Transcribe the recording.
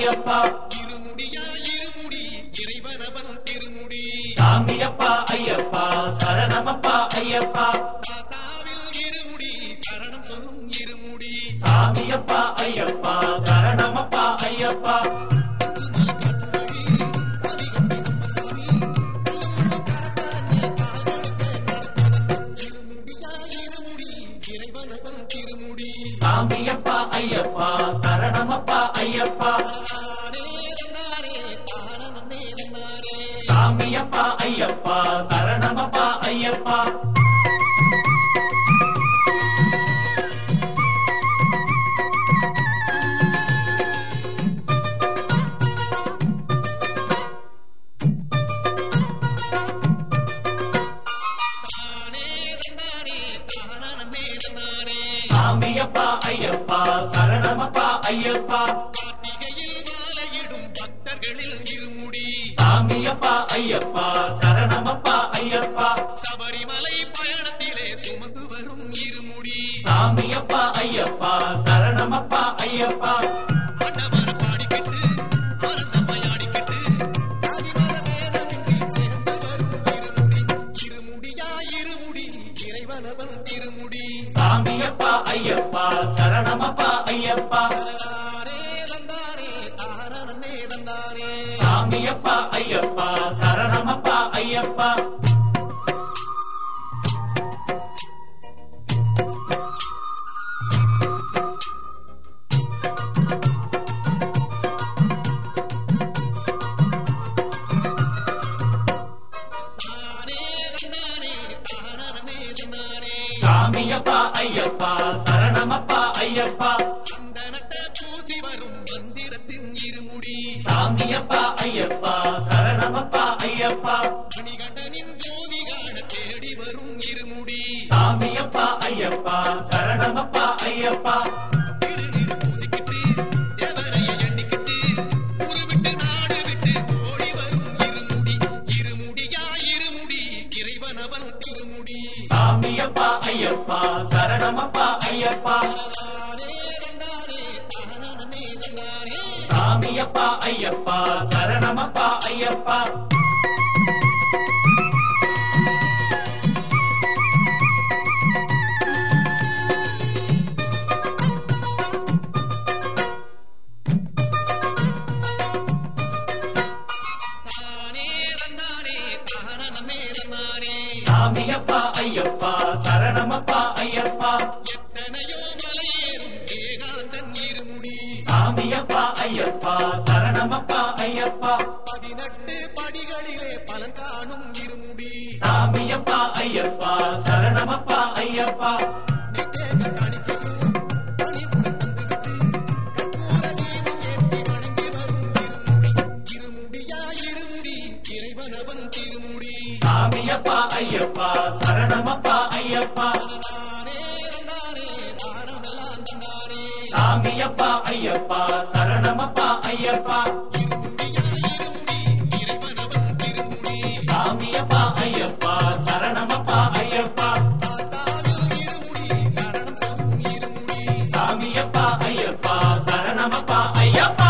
ஐயப்பா இருமுடியா இருமுடி இறைவனவன் திருமுடி சாமியப்பா ஐயப்பா சரணமப்பா ஐயப்பா சாத்தாவில் இருமுடி சரணம் சொல்லும் இருமுடி சாமியப்பா ஐயப்பா சரணமப்பா ஐயப்பா இருமுடியா இருமுடி இறைவனவன் திருமுடி சாமியப்பா ஐயப்பா சரணமப்பா ஐயப்பா தானே தந்தானே தானே தந்தானே சாமியப்பா ஐயப்பா சரணமப்பா ஐயப்பா தானே தந்தானே தானே தந்தானே சாமியப்பா ஐயப்பா சரணமப்பா ஐயப்பா கார்த்திகையில் மாலையிடும் பக்தர்களில் இருமுடி சாமியப்பா ஐயப்பா சரணமப்பா ஐயப்பா சபரிமலை பயணத்திலே சுமந்து வரும் இருமுடி சாமியப்பா ஐயப்பா சரணமப்பா ஐயப்பா ஆண்டவர பாடிக்கிட்டு ஆனந்தமயாடிக்கிட்டு ஆதிமத வேதமின்றி சேர்ந்து வரும் இருமுடி இருமுடியா இருமுடி இறைவனவன் திருமுடி சாமியப்பா ஐயப்பா சரணமப்பா ஐயப்பா தானே தந்தானே தானே தந்தானே சாமியப்பா ஐயப்பா சரணமப்பா ஐயப்பா தானே தந்தானே தானே தந்தானே சாமியப்பா ஐயப்பா சரணமப்பா ஐயப்பா சந்தனத்தை பூசி வரும் மந்திரத்தின் இருமுடி சாமியப்பா ஐயப்பா சரணமப்பா ஐயப்பா மணிகண்டனின் ஜோதி காண தேடி வரும் இருமுடி சாமியப்பா ஐயப்பா சரணமப்பா ஐயப்பா திருநீறு பூசிக்கிட்டு தேவரையை எண்ணிக்கிட்டு ஊரு விட்டு நாடு விட்டு ஓடி வரும் இருமுடி இருமுடியா இருமுடி இறைவனவன் திருமுடி சாமியப்பா ஐயப்பா சரணமப்பா ஐயப்பா தானே தந்தானே தானே தந்தானே சாமியப்பா ஐயப்பா சரணமப்பா ஐயப்பா தானே தந்தானே தானே தந்தானே சாமியப்பா ஐயப்பா சரணமப்பா ஐயப்பா எத்தனையோ மலையேறும் ஏகாந்தன் இருமுடி சாமியப்பா ஐயப்பா சரணமப்பா ஐயப்பா பதினெட்டு படிகளிலே பலன் காணும் இருமுடி சாமியப்பா ஐயப்பா சரணமப்பா ஐயப்பா நித்தேக காணிக்கையும் பணிவுடன் தந்துவிட்டு கற்பூர தீபம் ஏற்றி வணங்கி வரும் இருமுடி இருமுடியா இருமுடி இறைவனவன் திருமுடி சாமியப்பா ஐயப்பா சரணமப்பா ஐயப்பா தானே தந்தானே தானமெல்லாம் தந்தானே சாமியப்பா ஐயப்பா சரணமப்பா ஐயப்பா இருமுடியா இருமுடி இறைவனவன் திருமுடி சாமியப்பா ஐயப்பா சரணமப்பா ஐயப்பா தாத்தாவில் இருமுடி சரணம் சொல்லும் இருமுடி சாமியப்பா ஐயப்பா சரணமப்பா ஐயப்பா